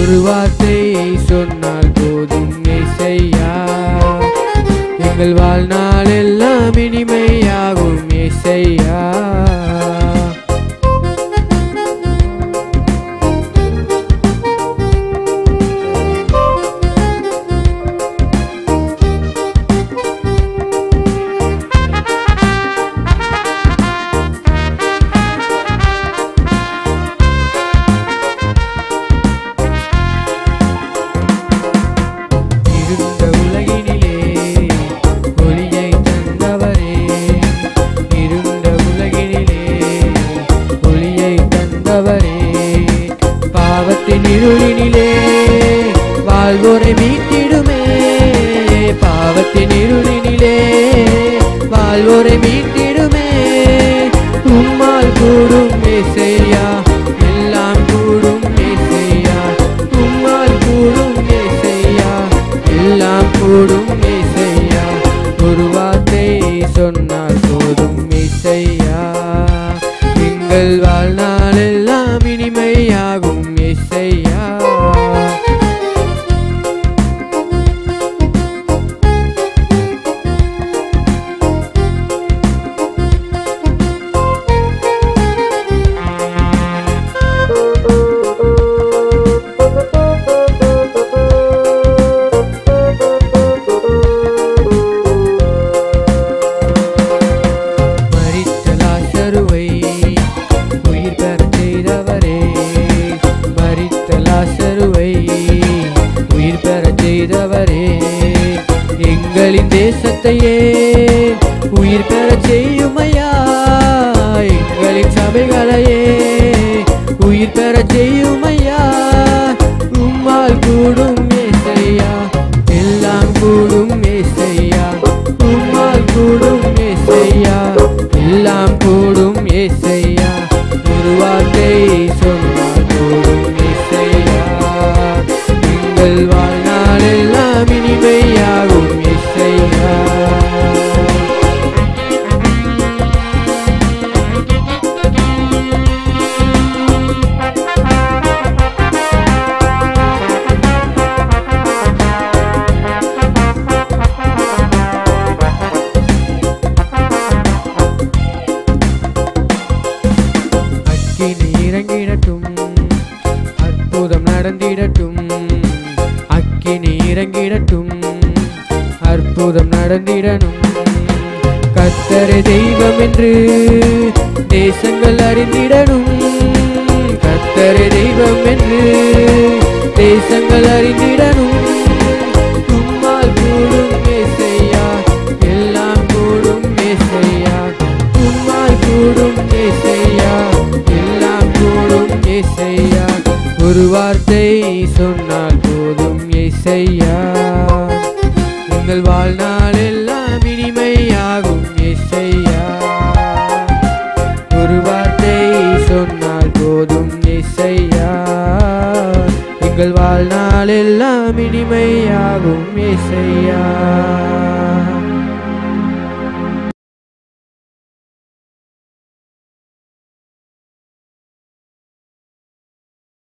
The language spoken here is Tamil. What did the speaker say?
ஒரு வார்த்தையை சொன்னால் போதும் ஏசையா எங்கள் வாழ்நாள் எல்லாம் இனிமையாகும் ஏசையா இருந்த உலகினிலே ஒளியை தந்தவரே இருந்த உலகினிலே ஒளியை தந்தவரே பாவத்தின் இருளினிலே வாழ்வோரை மீட்டிடுமே பாவத்தின் இருளினிலே வாழ்வோரை மீட்டிடுமே உம்மால் கூடும் ஏசையா எல்லாம் கூடும் ஏசையா உம்மால் கூடும் ஏசையா எல்லாம் கூடும் ஏசையா ஒரு வார்த்தை சொன்னால் போதும் ஏசையா எங்கள் வாழ்நாள் எல்லாம் இனிமையாகும் ஏசையா மரித்த லாசருவை உயிர் பெறச் செய்தவரே மரித்த லாசருவை உயிர் பெறச் செய்தவரே எங்களின் தேசத்தையே உயிர் பெறச் செய்யுமையா எங்களின் சபைகளையே உயிர் பெறச் செய்யுமையா உம்மால் கூடும் ஏசையா எல்லாம் கூடும் ஏசையா உம்மால் கூடும் ஏசையா எல்லாம் கூடும் ஏசையா ஒரு வார்த்தை சொன்னால் கூடும் ஏசையா எங்கள் வாழ்நாள் எல்லாம் இனிமையாகும் ஏசையா அக்கினி இறங்கிடட்டும் அற்புதம் நடந்திடட்டும் அக்கினி இறங்கிடட்டும் அற்புதம் நடந்திடணும் கத்தரை தெய்வம் என்று தேசங்கள் அறிந்திடணும் கத்தரை தெய்வம் என்று தேசங்கள் அறிந்திடணும் உம்மால் கூடும் ஏசையா எல்லாம் கூடும் ஏசையா உம்மால் கூடும் ஏசையா எல்லாம் கூடும் ஏசையா ஒரு வார்த்தை சொன்னால் போதும் ஏசையா எங்கள் வாழ்நாள் எல்லாம் இனிமையாகும் ஏசையா ஒரு வார்த்தை சொன்னால் போதும் ஏசையா எங்கள் வாழ்நாள் எல்லாம் இனிமையாகும் ஏசையா